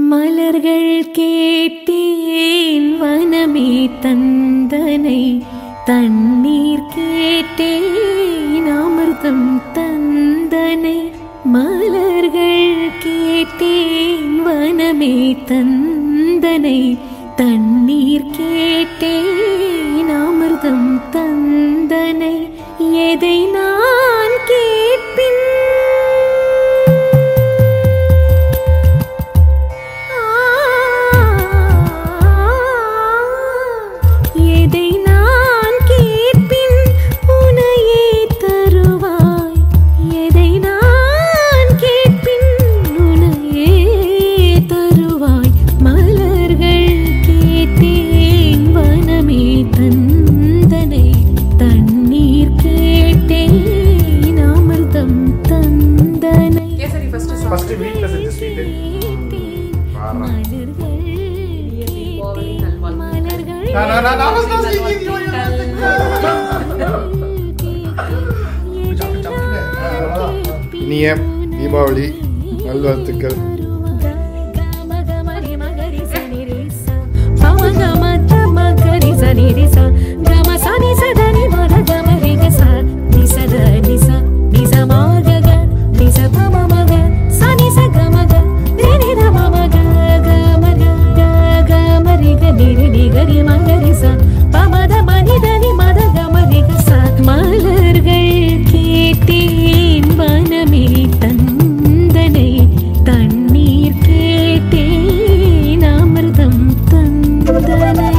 மலர்கள் கேட்டேன் வனமே தந்தனை தண்ணீர் கேட்டேன் அமிர்தம் தந்தனை மலர்கள் கேட்டேன் வனமே தந்தனை தண்ணீர் கேட்டேன் அமிர்தம் தந்தனை எதை நான் கேட்பின் எதை நான் கேட்பின் உனையே தருவாய் எதை நான் கேட்பின் உனையே தருவாய் மலர்கள் கேட்டேன் வனமே தந்தனை தண்ணீர் கேட்டேன் அமிர்தம் தந்தனை கேசரி ஃபர்ஸ்ட் ஃபர்ஸ்ட் வீட்ல செஞ்ச ஸ்வீட் இனிய தீபாவளி நல்வாழ்த்துக்கள் மலர்கள் கேட்டேன் வனமே தந்தனை தண்ணீர் கேட்டேன் அமிர்தம் தந்தனை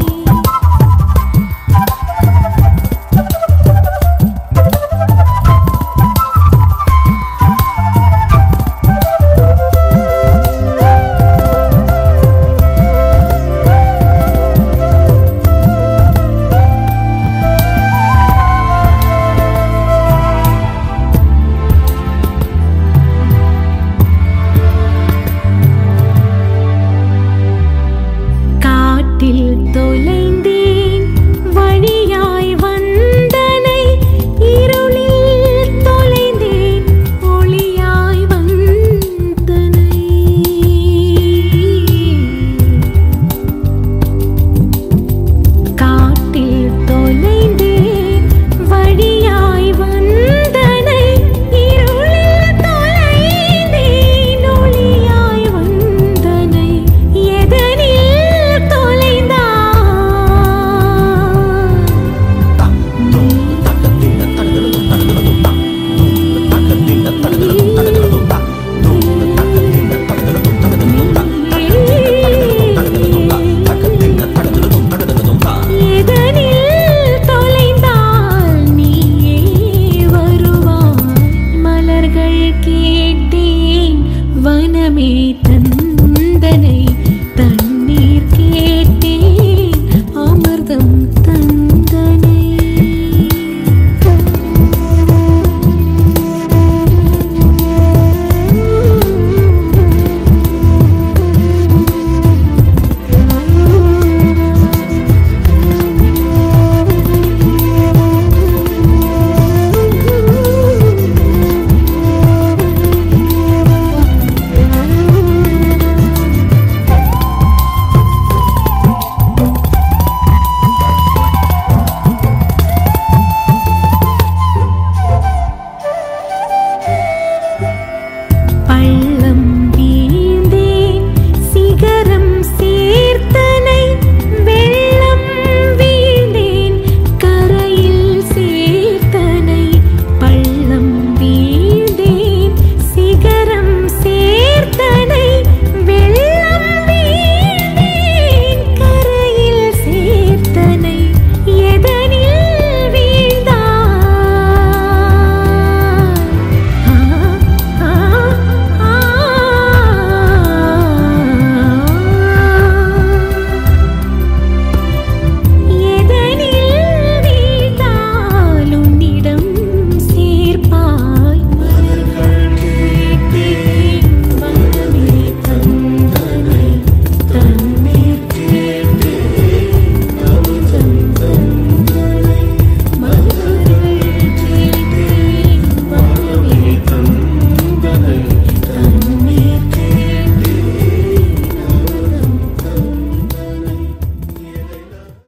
காட்டில் தொலைந்தேன் வழியாய் வந்தனை இருளில் தொலைந்தேன் ஒளியாய் வந்தனை காட்டில் தொலைந்தேன் வழியாய் வந்தனை இருளில் தொலைந்தேன் ஒளியாய் வந்தனை எதனில் தொலைந்தான் எதனில் தொலைந்தால் நீயே வருவாய் மலர்கள் கேட்டேன் வனமே தந்தனை